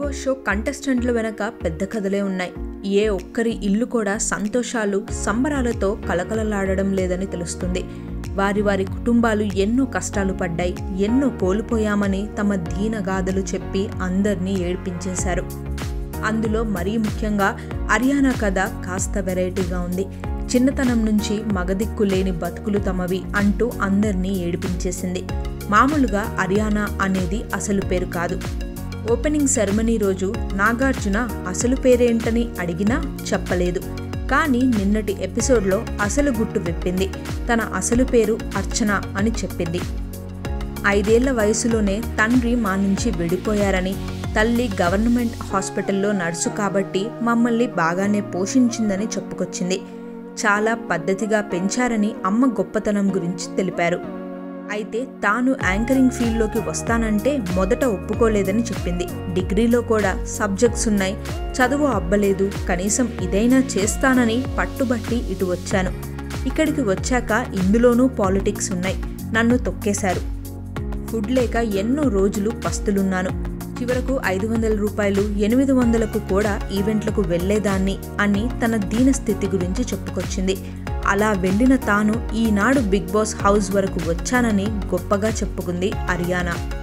boss show కంటెస్టెంట్ల వెనక పెద్ద కథలే ఉన్నాయి ఏ ఒక్కరి ఇల్లు కూడా సంతోషాలు సంబరాలతో కలకలలాడడం లేదని తెలుస్తుంది వారి వారి కుటుంబాలు ఎన్నో కష్టాలు పడ్డాయి ఎన్నో కోల్పోయామని తమ దీనగాథలు చెప్పి అందరినీ ఏడ్పించేశారు అందులో మరీ ముఖ్యంగా అరియానా కథ కాస్త వెరైటీగా ఉంది చిన్నతనం నుంచి మగదిక్కు లేని బతుకులు తమవి అంటూ అందరినీ ఏడిపించేసింది మామూలుగా అరియానా అనేది అసలు పేరు కాదు ఓపెనింగ్ సెరమనీ రోజు నాగార్జున అసలు పేరేంటని అడిగినా చెప్పలేదు కానీ నిన్నటి ఎపిసోడ్లో అసలు గుట్టు విప్పింది తన అసలు పేరు అర్చన అని చెప్పింది ఐదేళ్ల వయసులోనే తండ్రి మా నుంచి విడిపోయారని తల్లి గవర్నమెంట్ హాస్పిటల్లో నర్సు కాబట్టి మమ్మల్ని బాగానే పోషించిందని చెప్పుకొచ్చింది చాలా పద్ధతిగా పెంచారని అమ్మ గొప్పతనం గురించి తెలిపారు అయితే తాను యాంకరింగ్ ఫీల్డ్లోకి వస్తానంటే మొదట ఒప్పుకోలేదని చెప్పింది డిగ్రీలో కూడా సబ్జెక్ట్స్ ఉన్నాయి చదువు అబ్బలేదు కనీసం ఇదైనా చేస్తానని పట్టుబట్టి ఇటు వచ్చాను ఇక్కడికి వచ్చాక ఇందులోనూ పాలిటిక్స్ ఉన్నాయి నన్ను తొక్కేశారు ఫుడ్ లేక ఎన్నో రోజులు పస్తులున్నాను చివరకు ఐదు వందల రూపాయలు ఎనిమిది వందలకు కూడా ఈవెంట్లకు వెళ్లేదాన్ని అని తన దీన స్థితి గురించి చెప్పుకొచ్చింది అలా వెళ్ళిన తాను ఈనాడు బిగ్ బాస్ హౌస్ వరకు వచ్చానని గొప్పగా చెప్పుకుంది అరియానా